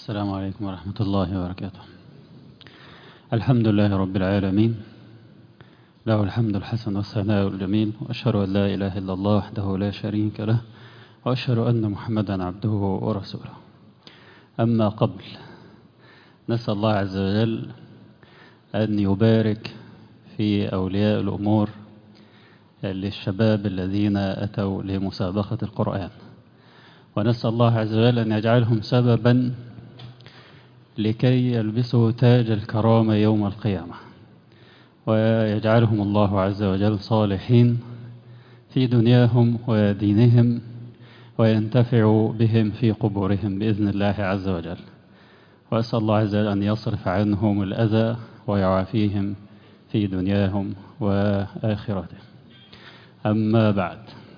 السلام عليكم ورحمة الله وبركاته الحمد لله رب العالمين له الحمد الحسن والثناء الجميل وأشهد أن لا إله إلا الله وحده لا شريك له وأشهد أن محمدا عبده ورسوله أما قبل نسأل الله عز وجل أن يبارك في أولياء الأمور للشباب الذين أتوا لمسابقة القرآن ونسأل الله عز وجل أن يجعلهم سببا لكي يلبسوا تاج الكرامة يوم القيامة ويجعلهم الله عز وجل صالحين في دنياهم ودينهم وينتفع بهم في قبورهم بإذن الله عز وجل وأسأل الله عز وجل أن يصرف عنهم الأذى ويعافيهم في دنياهم وآخرتهم أما بعد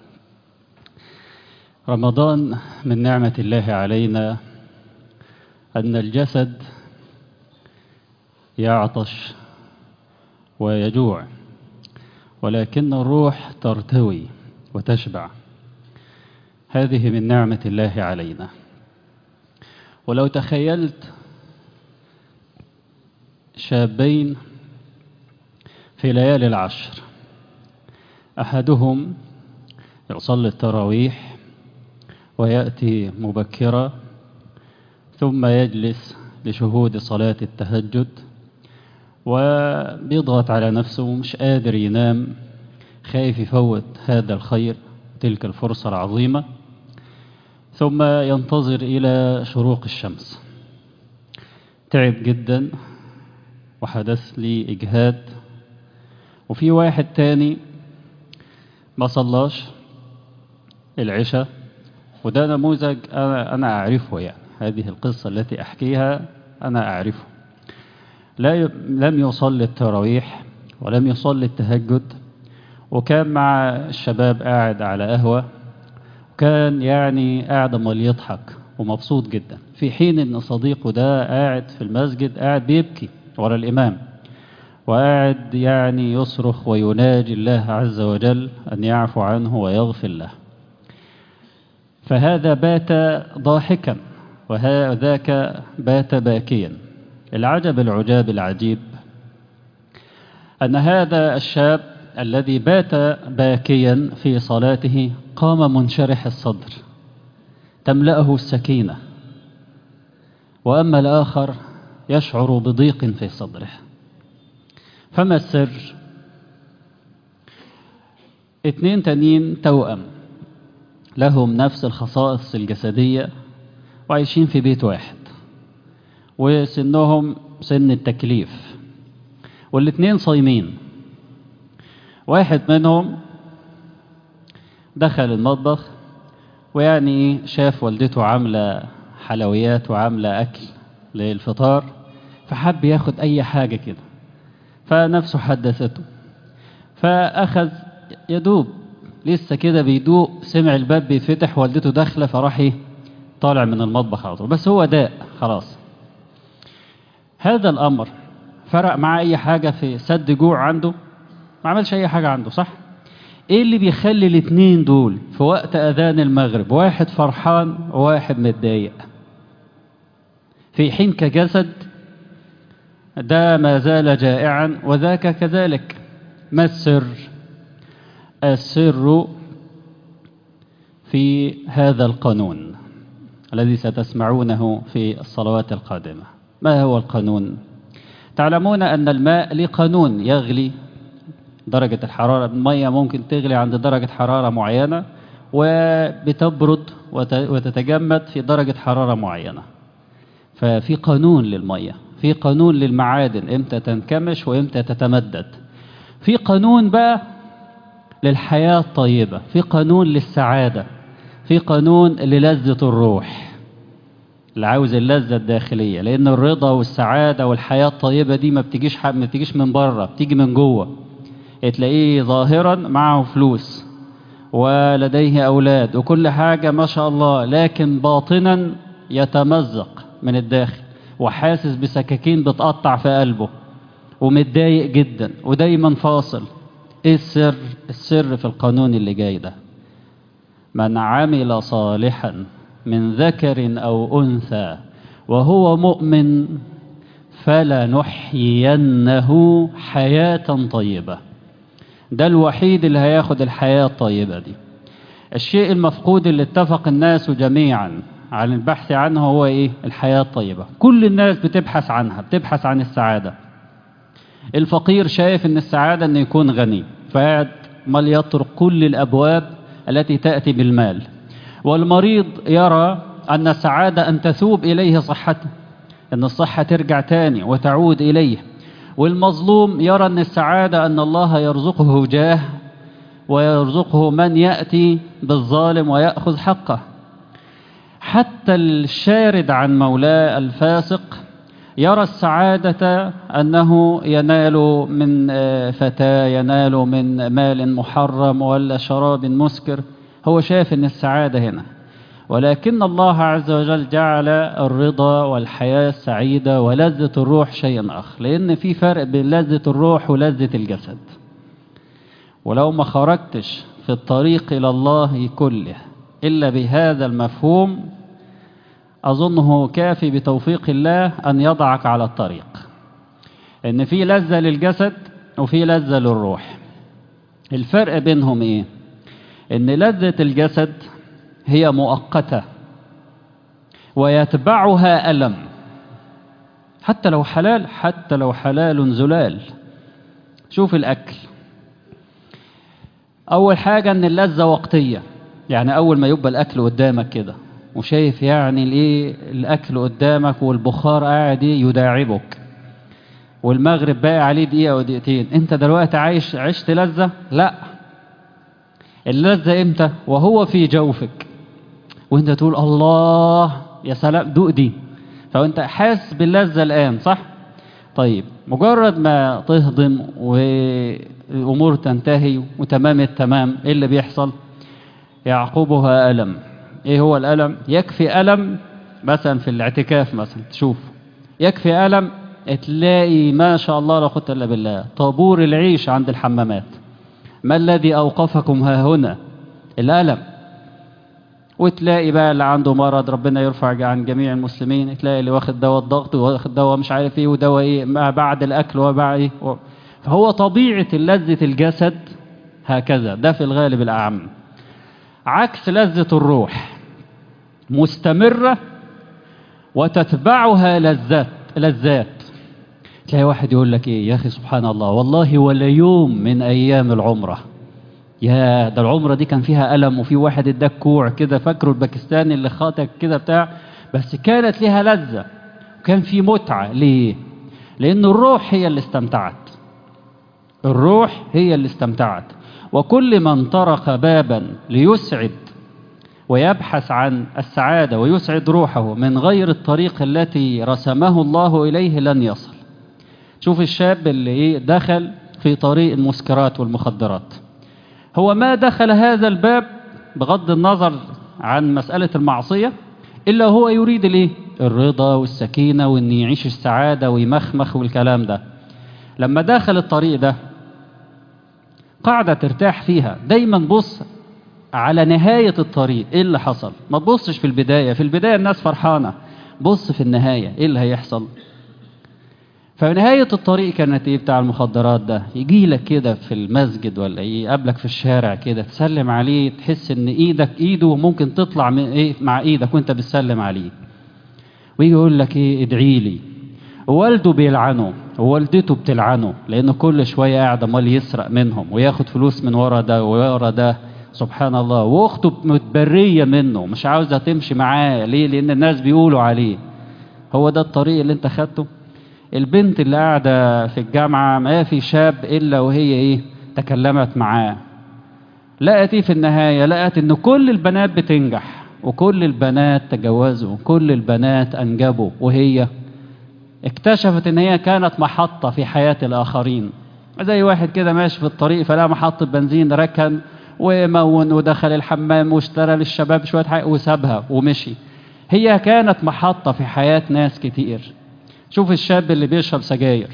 رمضان من نعمة الله علينا أن الجسد يعطش ويجوع ولكن الروح ترتوي وتشبع هذه من نعمة الله علينا ولو تخيلت شابين في ليالي العشر أحدهم يصلي التراويح ويأتي مبكرا ثم يجلس لشهود صلاة التهجد وبيضغط على نفسه مش قادر ينام خايف يفوت هذا الخير تلك الفرصة العظيمة ثم ينتظر إلى شروق الشمس تعب جدا وحدث لي إجهاد وفي واحد تاني ما صلاش العشاء وده نموذج أنا, أنا أعرفه يعني هذه القصة التي أحكيها أنا أعرفه لا لم يصلي التراويح ولم يصلي التهجد وكان مع الشباب قاعد على قهوة وكان يعني قاعد امال يضحك ومبسوط جدا في حين ان صديقه ده قاعد في المسجد قاعد بيبكي ورا الإمام وقاعد يعني يصرخ ويناجي الله عز وجل أن يعفو عنه ويغفر له فهذا بات ضاحكا وذاك بات باكيا العجب العجاب العجيب أن هذا الشاب الذي بات باكيا في صلاته قام منشرح الصدر تملأه السكينة وأما الآخر يشعر بضيق في صدره فما السر اتنين تانيين توأم لهم نفس الخصائص الجسدية وعايشين في بيت واحد وسنهم سن التكليف والاتنين صايمين واحد منهم دخل المطبخ ويعني شاف والدته عاملة حلويات وعاملة أكل للفطار فحب ياخد أي حاجة كده فنفسه حدثته فأخذ يدوب لسه كده بيدوق سمع الباب بيفتح والدته داخله فراح ايه طالع من المطبخ على طول بس هو داء خلاص هذا الأمر فرق معاه أي حاجة في سد جوع عنده ما عملش أي حاجة عنده صح إيه اللي بيخلي الاتنين دول في وقت أذان المغرب واحد فرحان وواحد متضايق في حين كجسد ده ما زال جائعا وذاك كذلك ما السر السر في هذا القانون الذي ستسمعونه في الصلوات القادمة ما هو القانون تعلمون أن الماء لقانون يغلي درجة الحرارة المية ممكن تغلي عند درجة حرارة معينة وبتبرد وتتجمد في درجة حرارة معينة ففي قانون للمية في قانون للمعادن امتى تنكمش وامتى تتمدد في قانون بقى للحياة الطيبة في قانون للسعادة في قانون للذة الروح اللي عاوز اللذة الداخلية لأن الرضا والسعادة والحياة الطيبة دي ما بتجيش ما بتجيش من بره بتيجي من جوه تلاقيه ظاهرا معه فلوس ولديه أولاد وكل حاجة ما شاء الله لكن باطنا يتمزق من الداخل وحاسس بسكاكين بتقطع في قلبه ومتضايق جدا ودايما فاصل ايه السر السر في القانون اللي جاي ده من عمل صالحا من ذكر أو أنثى وهو مؤمن فلنحيينه حياة طيبة ده الوحيد اللي هياخد الحياة الطيبة دي الشيء المفقود اللي اتفق الناس جميعا على البحث عنه هو ايه الحياة الطيبة كل الناس بتبحث عنها بتبحث عن السعادة الفقير شايف ان السعادة ان يكون غني فقاعد مال يطرق كل الابواب التي تأتي بالمال والمريض يرى ان السعادة ان تثوب اليه صحته ان الصحة ترجع تاني وتعود اليه والمظلوم يرى ان السعادة ان الله يرزقه جاه ويرزقه من يأتي بالظالم ويأخذ حقه حتى الشارد عن مولاه الفاسق يرى السعادة أنه ينال من فتاة ينال من مال محرم ولا شراب مسكر هو شايف أن السعادة هنا ولكن الله عز وجل جعل الرضا والحياة السعيدة ولذة الروح شيء آخر لأن في فرق بين لذة الروح ولذة الجسد ولو ما خرجتش في الطريق إلى الله كله إلا بهذا المفهوم أظنه كافي بتوفيق الله أن يضعك على الطريق إن في لذة للجسد وفي لذة للروح الفرق بينهم إيه إن لذة الجسد هي مؤقتة ويتبعها ألم حتى لو حلال حتى لو حلال زلال شوف الأكل أول حاجة إن اللذة وقتية يعني أول ما يبقى الأكل قدامك كده وشايف يعني الايه الاكل قدامك والبخار قاعد يداعبك والمغرب باقي عليه دقيقه او دقيقتين انت دلوقتي عايش عشت لذه لا اللذه امتى وهو في جوفك وانت تقول الله يا سلام دوق دي فانت حاسس باللذه الان صح طيب مجرد ما تهضم والامور تنتهي وتمام التمام ايه اللي بيحصل يعقبها الم ايه هو الألم يكفي ألم مثلا في الاعتكاف مثلا تشوف يكفي ألم تلاقي ما شاء الله لا قوه الا بالله طابور العيش عند الحمامات ما الذي أوقفكم ها هنا الألم وتلاقي بقى اللي عنده مرض ربنا يرفع عن جميع المسلمين تلاقي اللي واخد دواء الضغط واخد دواء مش عارف ايه ودواء ايه ما بعد الأكل وبعد ايه و... فهو طبيعة لذة الجسد هكذا ده في الغالب الأعم عكس لذة الروح مستمرة وتتبعها لذات لذات تلاقي واحد يقول لك ايه يا اخي سبحان الله والله ولا يوم من ايام العمرة يا ده العمرة دي كان فيها ألم وفي واحد اداك كوع كده فاكره الباكستاني اللي خاطك كده بتاع بس كانت لها لذة وكان في متعة ليه لأن الروح هي اللي استمتعت الروح هي اللي استمتعت وكل من طرق بابا ليسعد ويبحث عن السعادة ويسعد روحه من غير الطريق التي رسمه الله إليه لن يصل شوف الشاب اللي دخل في طريق المسكرات والمخدرات هو ما دخل هذا الباب بغض النظر عن مسألة المعصية إلا هو يريد الايه الرضا والسكينة وإن يعيش السعادة ويمخمخ والكلام ده لما دخل الطريق ده قاعدة ترتاح فيها دايما بص على نهاية الطريق ايه اللي حصل ما تبصش في البداية في البداية الناس فرحانة بص في النهاية ايه اللي هيحصل فنهاية الطريق كانت ايه بتاع المخدرات ده يجي لك كده في المسجد ولا ايه يقابلك في الشارع كده تسلم عليه تحس ان ايدك ايده ممكن تطلع من ايه مع ايدك وانت بتسلم عليه ويجي يقول لك ايه ادعي لي والده بيلعنه ووالدته بتلعنه لانه كل شويه قاعد امال يسرق منهم وياخد فلوس من ورا ده وورا ده سبحان الله واخته متبريه منه مش عاوزه تمشي معاه ليه لان الناس بيقولوا عليه هو ده الطريق اللي انت خدته البنت اللي قاعده في الجامعه ما في شاب الا وهي ايه تكلمت معاه لقت ايه في النهايه لقت ان كل البنات بتنجح وكل البنات تجوزوا وكل البنات انجبوا وهي اكتشفت ان هي كانت محطة في حياة الاخرين زي واحد كده ماشي في الطريق فلا محطة بنزين ركن ومون ودخل الحمام واشترى للشباب شوية حاجة وسابها ومشي هي كانت محطة في حياة ناس كتير شوف الشاب اللي بيشرب سجاير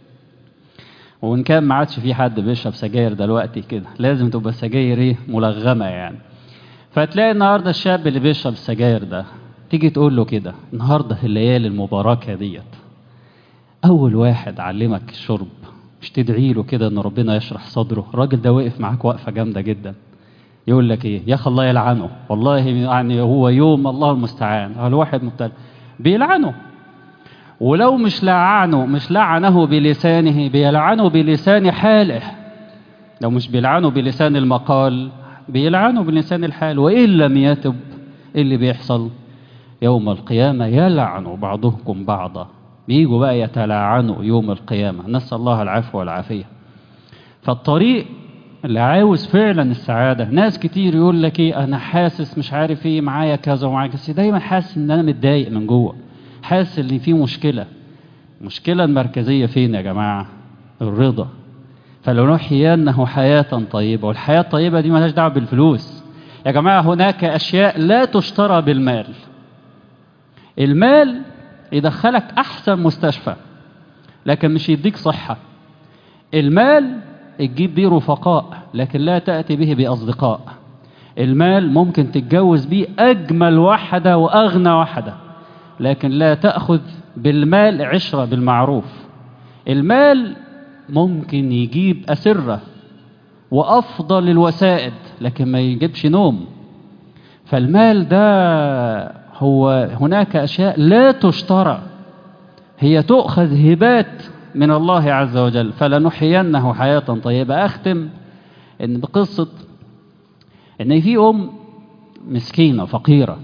وان كان ما عادش في حد بيشرب سجاير دلوقتي كده لازم تبقى سجاير ايه ملغمة يعني فتلاقي النهارده الشاب اللي بيشرب السجاير ده تيجي تقول له كده النهارده في الليالي المباركه ديت اول واحد علمك الشرب مش تدعي له كده ان ربنا يشرح صدره الراجل ده وقف معاك وقفه جامده جدا يقول لك ايه يا اخي الله يلعنه والله يعني هو يوم الله المستعان الواحد مبتلى بيلعنه ولو مش لعنه مش لعنه بلسانه بيلعنه بلسان حاله لو مش بيلعنه بلسان المقال بيلعنه بلسان الحال وإن لم يتب إيه اللي بيحصل يوم القيامة يلعن بعضكم بعضا بيجوا بقى يتلاعنوا يوم القيامة نسأل الله العفو والعافية فالطريق اللي عاوز فعلا السعادة ناس كتير يقول لك ايه انا حاسس مش عارف ايه معايا كذا ومعايا كذا دايما حاسس ان انا متضايق من جوه حاسس ان في مشكلة المشكلة المركزية فين يا جماعة الرضا فلنحيينه حياة طيبة والحياة الطيبة دي مالهاش دعوة بالفلوس يا جماعة هناك أشياء لا تشترى بالمال المال يدخلك أحسن مستشفى لكن مش يديك صحة المال تجيب بيه رفقاء لكن لا تأتي به بأصدقاء المال ممكن تتجوز بيه أجمل واحدة وأغنى واحدة لكن لا تأخذ بالمال عشرة بالمعروف المال ممكن يجيب أسرة وأفضل الوسائد لكن ما يجيبش نوم فالمال ده هو هناك أشياء لا تشترى هي تؤخذ هبات من الله عز وجل فلنحيينه حياة طيبة أختم إن بقصة إن في أم مسكينة فقيرة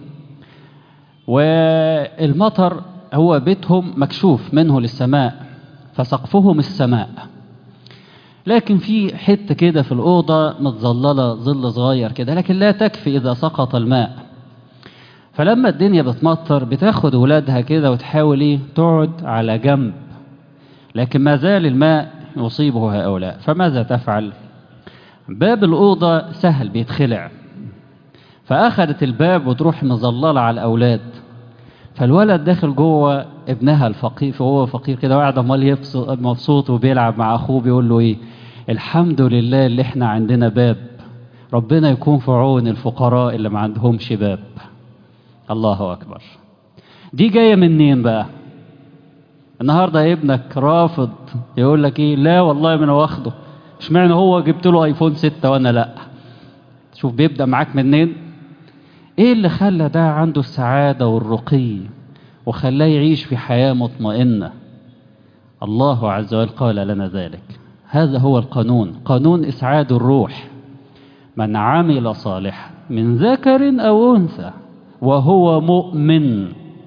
والمطر هو بيتهم مكشوف منه للسماء فسقفهم السماء لكن في حتة كده في الأوضة متظللة ظل صغير كده لكن لا تكفي إذا سقط الماء فلما الدنيا بتمطر بتاخد ولادها كده وتحاول ايه تقعد على جنب لكن ما زال الماء يصيبه هؤلاء فماذا تفعل باب الأوضة سهل بيتخلع فأخذت الباب وتروح مظللة على الأولاد فالولد داخل جوه ابنها الفقير فهو فقير كده وقاعد امال مبسوط وبيلعب مع اخوه بيقول له ايه الحمد لله اللي احنا عندنا باب ربنا يكون في عون الفقراء اللي ما عندهمش باب الله اكبر دي جايه منين بقى النهارده ابنك رافض يقول لك ايه لا والله ما انا واخده اشمعنى هو جبت له ايفون 6 وانا لا شوف بيبدا معاك منين ايه اللي خلى ده عنده السعاده والرقي وخلاه يعيش في حياه مطمئنه الله عز وجل قال لنا ذلك هذا هو القانون قانون اسعاد الروح من عمل صالحا من ذكر او انثى وهو مؤمن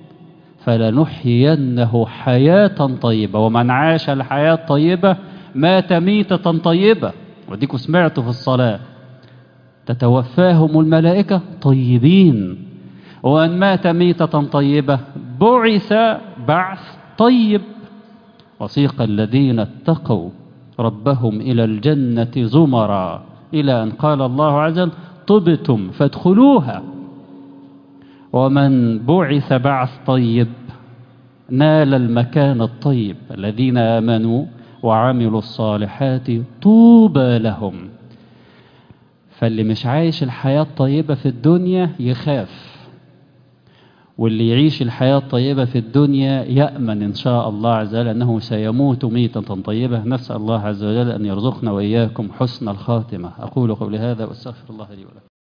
فلنحيينه حياة طيبة ومن عاش الحياة الطيبة مات ميتة طيبة وديكوا سمعتوا في الصلاة تتوفاهم الملائكة طيبين وأن مات ميتة طيبة بعث بعث طيب وسيق الذين اتقوا ربهم إلى الجنة زمرا إلى أن قال الله عز وجل طبتم فادخلوها ومن بعث بعث طيب نال المكان الطيب الذين آمنوا وعملوا الصالحات طوبى لهم فاللي مش عايش الحياة الطيبة في الدنيا يخاف واللي يعيش الحياة الطيبة في الدنيا يأمن إن شاء الله عز وجل أنه سيموت ميتة طيبة نسأل الله عز وجل أن يرزقنا وإياكم حسن الخاتمة أقول قولي هذا وأستغفر الله لي ولكم